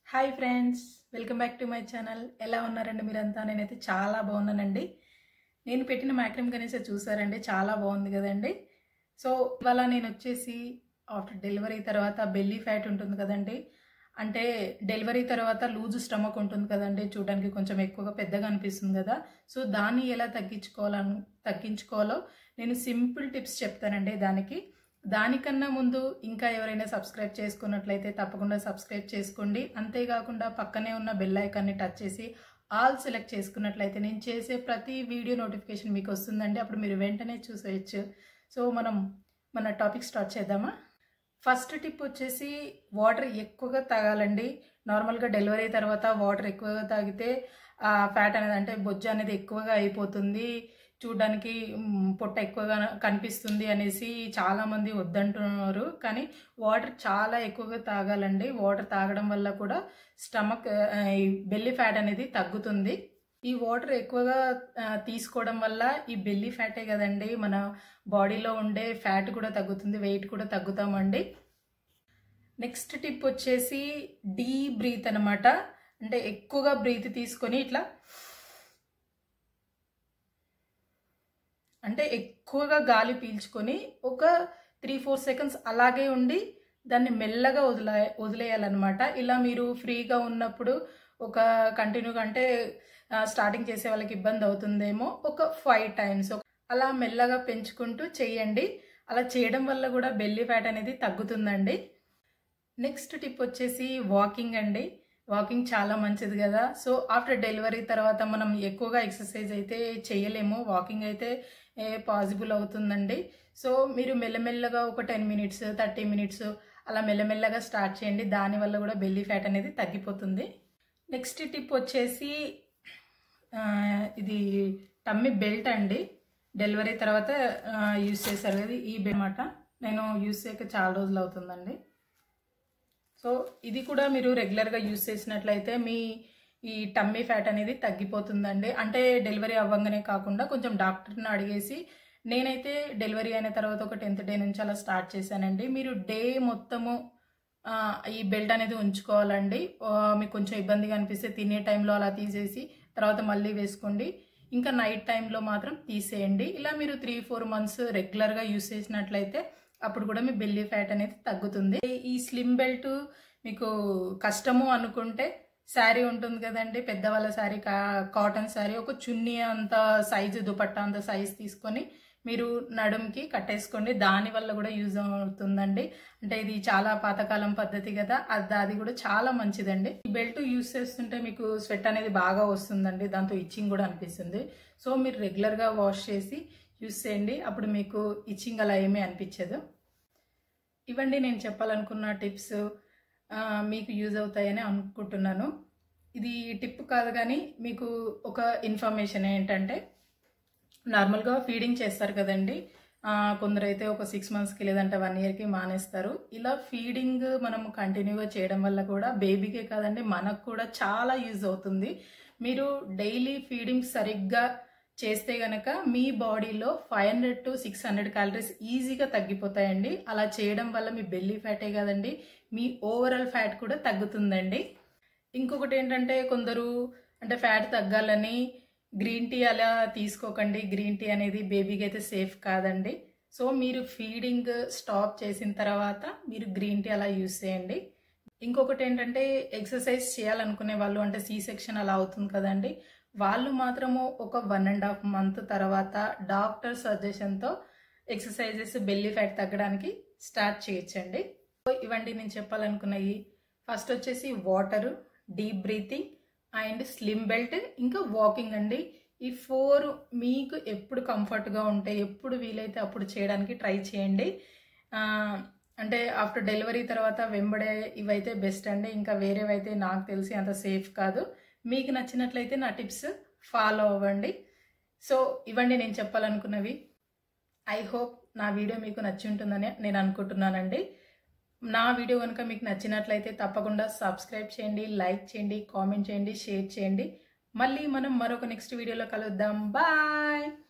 hi friends welcome back to my channel ఎలా ఉన్నారండి మీరంతా నేనైతే చాలా బాగున్నానండి నేను పెట్టిన మ్యాక్రిమ్ కనీసే చూసారండి చాలా బాగుంది కదండి సో ఇవాళ నేను వచ్చేసి ఆఫ్టర్ డెలివరీ తర్వాత బెల్లీ ఫ్యాట్ ఉంటుంది కదండి అంటే డెలివరీ తర్వాత లూజ్ స్టమక్ ఉంటుంది కదండి చూడడానికి కొంచెం ఎక్కువగా పెద్దగా అనిపిస్తుంది కదా సో దాన్ని ఎలా తగ్గించుకోవాలను తగ్గించుకోవాలో నేను సింపుల్ టిప్స్ చెప్తానండి దానికి దానికన్నా ముందు ఇంకా ఎవరైనా సబ్స్క్రైబ్ చేసుకున్నట్లయితే తప్పకుండా సబ్స్క్రైబ్ చేసుకోండి అంతేకాకుండా పక్కనే ఉన్న బెల్ ఐకాన్ని టచ్ చేసి ఆల్ సెలెక్ట్ చేసుకున్నట్లయితే నేను చేసే ప్రతి వీడియో నోటిఫికేషన్ మీకు వస్తుందండి అప్పుడు మీరు వెంటనే చూసేయచ్చు సో మనం మన టాపిక్ స్టార్ట్ చేద్దామా ఫస్ట్ టిప్ వచ్చేసి వాటర్ ఎక్కువగా తాగాలండి నార్మల్గా డెలివరీ తర్వాత వాటర్ ఎక్కువగా తాగితే ఆ ఫ్యాట్ అనేది అంటే బొజ్జు అనేది ఎక్కువగా అయిపోతుంది చూడడానికి మ్, పొట్ట ఎక్కువగా కనిపిస్తుంది అనేసి చాలామంది వద్దంటున్నారు కానీ వాటర్ చాలా ఎక్కువగా తాగాలండి వాటర్ తాగడం వల్ల కూడా స్టమక్ ఆ, ఈ బెల్లి ఫ్యాట్ అనేది తగ్గుతుంది ఈ వాటర్ ఎక్కువగా ఆ, తీసుకోవడం వల్ల ఈ బెల్లి ఫ్యాటే కదండి మన బాడీలో ఉండే ఫ్యాట్ కూడా తగ్గుతుంది వెయిట్ కూడా తగ్గుతామండి నెక్స్ట్ టిప్ వచ్చేసి డీ బ్రీత్ అనమాట అంటే ఎక్కువగా బ్రీత్ తీసుకొని ఇట్లా అంటే ఎక్కువగా గాలి పీల్చుకొని ఒక త్రీ ఫోర్ సెకండ్స్ అలాగే ఉండి దాన్ని మెల్లగా వదిలే వదిలేయాలన్నమాట ఇలా మీరు ఫ్రీగా ఉన్నప్పుడు ఒక కంటిన్యూగా అంటే స్టార్టింగ్ చేసే వాళ్ళకి ఇబ్బంది అవుతుందేమో ఒక ఫైవ్ టైమ్స్ అలా మెల్లగా పెంచుకుంటూ చేయండి అలా చేయడం వల్ల కూడా బెల్లీ ఫ్యాట్ అనేది తగ్గుతుందండి నెక్స్ట్ టిప్ వచ్చేసి వాకింగ్ అండి వాకింగ్ చాలా మంచిది కదా సో ఆఫ్టర్ డెలివరీ తర్వాత మనం ఎక్కువగా ఎక్సర్సైజ్ అయితే చేయలేము వాకింగ్ అయితే పాసిబుల్ అవుతుందండి సో మీరు మెల్లమెల్లగా ఒక టెన్ మినిట్స్ థర్టీ మినిట్స్ అలా మెల్లమెల్లగా స్టార్ట్ చేయండి దానివల్ల కూడా బెల్లీ ఫ్యాట్ అనేది తగ్గిపోతుంది నెక్స్ట్ టిప్ వచ్చేసి ఆ, ఇది టమ్మీ బెల్ట్ అండి డెలివరీ తర్వాత యూస్ చేశారు కదా ఈ బెల్ట్ అనమాట నేను యూస్ చేయక చాలా రోజులు అవుతుందండి సో ఇది కూడా మీరు రెగ్యులర్గా యూస్ చేసినట్లయితే మీ ఈ టమ్మీ ఫ్యాట్ అనేది తగ్గిపోతుందండి అంటే డెలివరీ అవ్వగానే కాకుండా కొంచెం డాక్టర్ని అడిగేసి నేనైతే డెలివరీ అయిన తర్వాత ఒక టెన్త్ డే నుంచి అలా స్టార్ట్ చేశానండి మీరు డే మొత్తము ఆ, ఈ బెల్ట్ అనేది ఉంచుకోవాలండి ఆ, మీకు కొంచెం ఇబ్బందిగా అనిపిస్తే తినే టైంలో అలా తీసేసి తర్వాత మళ్ళీ వేసుకోండి ఇంకా నైట్ టైంలో మాత్రం తీసేయండి ఇలా మీరు త్రీ ఫోర్ మంత్స్ రెగ్యులర్గా యూస్ చేసినట్లయితే అప్పుడు కూడా మీ బెల్లీ ఫ్యాట్ అనేది తగ్గుతుంది ఈ స్లిమ్ బెల్ట్ మీకు కష్టము అనుకుంటే శారీ ఉంటుంది కదండి పెద్దవాళ్ళ శారీ కా కాటన్ శారీ ఒక చున్నీ అంత సైజు దుపట్టా అంత సైజు తీసుకొని మీరు నడుంకి కట్టేసుకోండి దాని వల్ల కూడా యూజ్ అవుతుందండి అంటే ఇది చాలా పాతకాలం పద్ధతి కదా అది అది కూడా చాలా మంచిదండి ఈ బెల్ట్ యూస్ చేస్తుంటే మీకు స్వెట్ అనేది బాగా వస్తుందండి దాంతో ఇచ్చింగ్ కూడా అనిపిస్తుంది సో మీరు రెగ్యులర్గా వాష్ చేసి యూస్ చేయండి అప్పుడు మీకు ఇచ్చింగ్ అలా ఏమీ అనిపించదు ఇవ్వండి నేను చెప్పాలనుకున్న టిప్స్ ఆ, మీకు యూజ్ అవుతాయని అనుకుంటున్నాను ఇది టిప్ కాదు కానీ మీకు ఒక ఇన్ఫర్మేషన్ ఏంటంటే నార్మల్గా ఫీడింగ్ చేస్తారు కదండి ఆ, కొందరైతే ఒక సిక్స్ మంత్స్కి లేదంటే వన్ ఇయర్కి మానేస్తారు ఇలా ఫీడింగ్ మనం కంటిన్యూగా చేయడం వల్ల కూడా బేబీకే కాదండి మనకు కూడా చాలా యూజ్ అవుతుంది మీరు డైలీ ఫీడింగ్ సరిగ్గా చేస్తే గనక మీ బాడీలో five hundred to six hundred calories ఈజీగా తగ్గిపోతాయండి అలా చేయడం వల్ల మీ బెల్లీ ఫ్యాటే కాదండి మీ ఓవరాల్ ఫ్యాట్ కూడా తగ్గుతుందండి ఇంకొకటి ఏంటంటే కొందరు అంటే ఫ్యాట్ తగ్గాలని గ్రీన్ టీ అలా తీసుకోకండి గ్రీన్ టీ అనేది బేబీకి అయితే సేఫ్ కాదండి సో మీరు ఫీడింగ్ స్టాప్ చేసిన తర్వాత మీరు గ్రీన్ టీ అలా యూస్ చేయండి ఇంకొకటి ఏంటంటే ఎక్సర్సైజ్ చేయాలనుకునే వాళ్ళు అంటే సి సెక్షన్ అలా అవుతుంది కదండి వాళ్ళు మాత్రము ఒక వన్ అండ్ హాఫ్ మంత్ తర్వాత డాక్టర్ సజెషన్తో ఎక్సర్సైజెస్ బెల్లీ ఫ్యాట్ తగ్గడానికి స్టార్ట్ చేయొచ్చండి సో ఇవండి నేను చెప్పాలనుకున్నవి ఫస్ట్ వచ్చేసి water deep breathing and slim belt ఇంకా వాకింగ్ అండి ఈ ఫోర్ మీకు ఎప్పుడు కంఫర్ట్గా ఉంటే ఎప్పుడు వీలైతే అప్పుడు చేయడానికి ట్రై చేయండి ఆ, అంటే ఆఫ్టర్ డెలివరీ తర్వాత వెంబడే ఇవైతే బెస్ట్ అండి ఇంకా వేరేవైతే నాకు తెలిసి అంత సేఫ్ కాదు మీకు నచ్చినట్లయితే నా టిప్స్ ఫాలో అవ్వండి సో ఇవ్వండి నేను చెప్పాలనుకున్నవి ఐ హోప్ నా వీడియో మీకు నచ్చి ఉంటుందని నేను అనుకుంటున్నానండి నా వీడియో కనుక మీకు నచ్చినట్లయితే తప్పకుండా సబ్స్క్రైబ్ చేయండి లైక్ చేయండి కామెంట్ చేయండి షేర్ చేయండి మళ్ళీ మనం మరొక నెక్స్ట్ వీడియోలో కలుద్దాం బాయ్